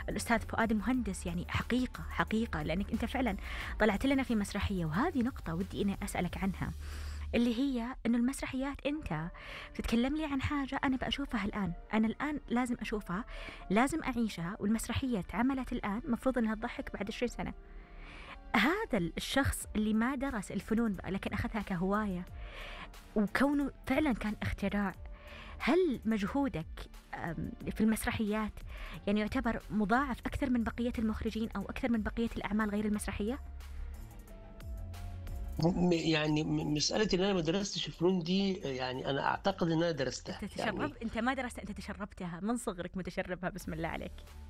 الاستاذ فؤاد المهندس يعني حقيقه حقيقه لانك انت فعلا طلعت لنا في مسرحيه وهذه نقطه ودي اني اسالك عنها اللي هي انه المسرحيات انت تتكلم لي عن حاجه انا بشوفها الان انا الان لازم اشوفها لازم اعيشها والمسرحيه اتعملت الان مفروض انها تضحك بعد 20 سنه هذا الشخص اللي ما درس الفنون بقى لكن اخذها كهوايه وكونه فعلا كان اختراع هل مجهودك في المسرحيات يعني يعتبر مضاعف اكثر من بقيه المخرجين او اكثر من بقيه الاعمال غير المسرحيه؟ يعني مسألة إن أنا ما درستش الفنون دي يعني أنا أعتقد إن أنا درستها تتشرب يعني انت ما درست انت تشربتها من صغرك متشربها بسم الله عليك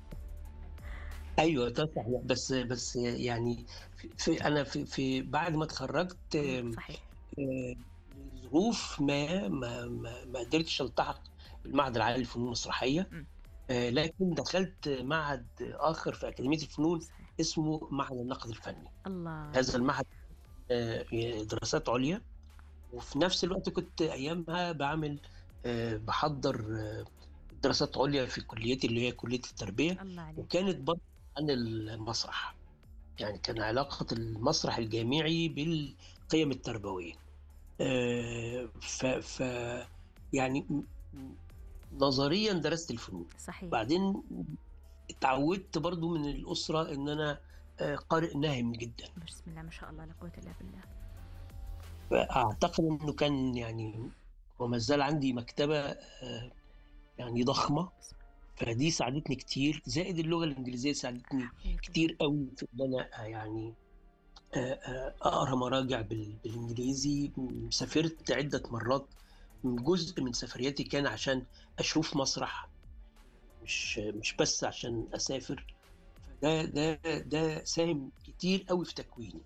أيوه ده صحيح بس بس يعني في, في أنا في, في بعد ما اتخرجت آم، صحيح آه، لظروف ما ما ما, ما قدرتش ألتحق بالمعهد العالي للفنون المسرحية مم. آه، لكن دخلت معهد آخر في أكاديمية الفنون صحيح اسمه معهد النقد الفني الله هذا المعهد آه، دراسات عليا وفي نفس الوقت كنت ايامها بعمل آه، بحضر آه، دراسات عليا في كليتي اللي هي كليه التربيه الله عليك وكانت برضه عن المسرح يعني كان علاقه المسرح الجامعي بالقيم التربويه آه، ف, ف يعني م- م- نظريا درست الفنون صحيح بعدين اتعودت برضو من الاسره ان انا آه، قارئ ناهم جدا بسم الله ما شاء الله لا قوه الا بالله فأعتقد إنه كان يعني وما زال عندي مكتبة آه، يعني ضخمة فدي ساعدتني كتير زائد اللغة الإنجليزية ساعدتني حقيقي. كتير قوي في إن أنا آه، يعني آه، آه، أقرأ مراجع بال- بالإنجليزي م- سافرت عدة مرات جزء من سفرياتي كان عشان أشوف مسرح مش مش بس عشان أسافر فده ده ده ساهم كتير قوي في تكويني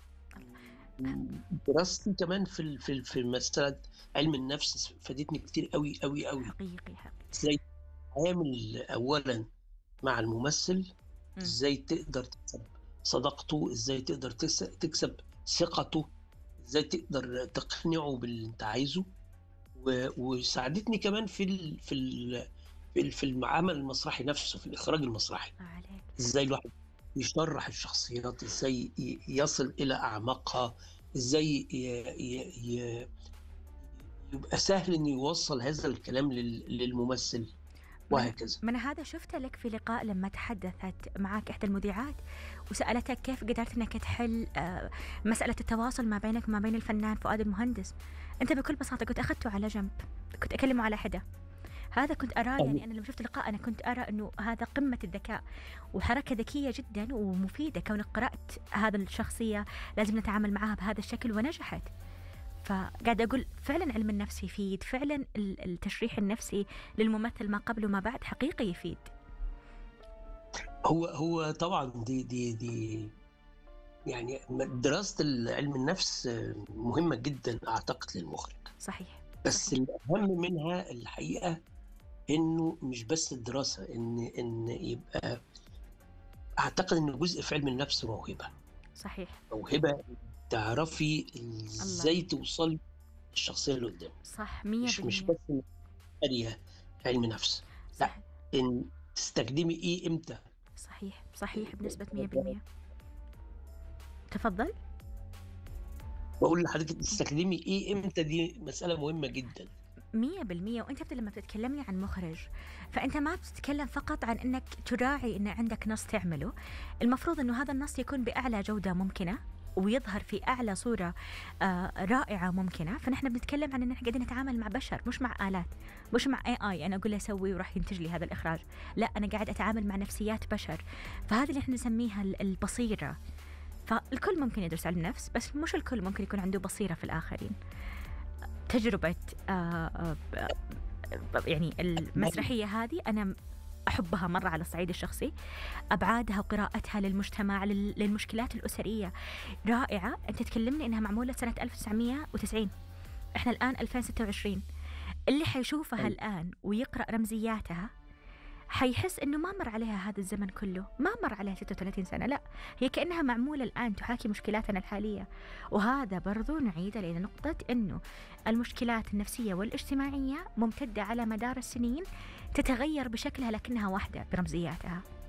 دراستي كمان في ال- في ال- في مسألة علم النفس فادتني كتير قوي قوي قوي حقيقي حقيقي ازاي تعامل اولا مع الممثل مم. ازاي تقدر تكسب صداقته ازاي تقدر تكس- تكسب ثقته ازاي تقدر تقنعه باللي انت عايزه و- وساعدتني كمان في ال في ال في ال- في العمل المسرحي نفسه في الاخراج المسرحي الله عليك ازاي الواحد يشرح الشخصيات ازاي ي- يصل الى اعماقها ازاي ي... ي... ي... يبقى سهل انه يوصل هذا الكلام لل... للممثل وهكذا من هذا شفت لك في لقاء لما تحدثت معك إحدى المذيعات وسألتك كيف قدرت أنك تحل آه، مسألة التواصل ما بينك وما بين الفنان فؤاد المهندس أنت بكل بساطة كنت أخذته على جنب كنت أكلمه على حدة هذا كنت أراه يعني أنا لما شفت اللقاء أنا كنت أرى أنه هذا قمة الذكاء وحركة ذكية جدا ومفيدة كونك قرأت هذا الشخصية لازم نتعامل معها بهذا الشكل ونجحت فقاعد أقول فعلا علم النفس يفيد فعلا ال- التشريح النفسي للممثل ما قبل وما بعد حقيقي يفيد هو هو طبعا دي دي دي يعني دراسة علم النفس مهمة جدا اعتقد للمخرج صحيح بس صحيح. الاهم منها الحقيقة انه مش بس الدراسة ان ان يبقى اعتقد ان جزء في علم النفس موهبة صحيح موهبه تعرفي ازاي توصلي للشخصيه اللي قدامك صح 100% مش مش بس إنك قاريه علم نفس صح ان تستخدمي ايه امتى صحيح صحيح بنسبة 100% تفضل بقول لحضرتك تستخدمي ايه امتى دي مساله مهمه جدا مية بالمية وانت بت- لما بتتكلمني عن مخرج فانت ما بتتكلم فقط عن انك تراعي ان عندك نص تعمله المفروض انه هذا النص يكون باعلى جودة ممكنة ويظهر في اعلى صوره آه رائعه ممكنه فنحن بنتكلم عن ان احنا قاعدين نتعامل مع بشر مش مع الات مش مع اي اي انا اقول له سوي وراح ينتج لي هذا الاخراج لا انا قاعد اتعامل مع نفسيات بشر فهذه اللي احنا نسميها ال- البصيره فالكل ممكن يدرس علم نفس بس مش الكل ممكن يكون عنده بصيره في الاخرين تجربه آه آه آه، يعني المسرحيه هذه انا احبها مره على الصعيد الشخصي ابعادها وقراءتها للمجتمع لل- للمشكلات الاسريه رائعه انت تكلمني انها معموله سنه 1990 احنا الان 2026 اللي حيشوفها أيوة. الان ويقرا رمزياتها حيحس انه ما مر عليها هذا الزمن كله ما مر عليها 36 سنه لا هي كانها معموله الان تحاكي مشكلاتنا الحاليه وهذا برضو نعيد الى نقطه انه المشكلات النفسيه والاجتماعيه ممتده على مدار السنين تتغير بشكلها لكنها واحده برمزياتها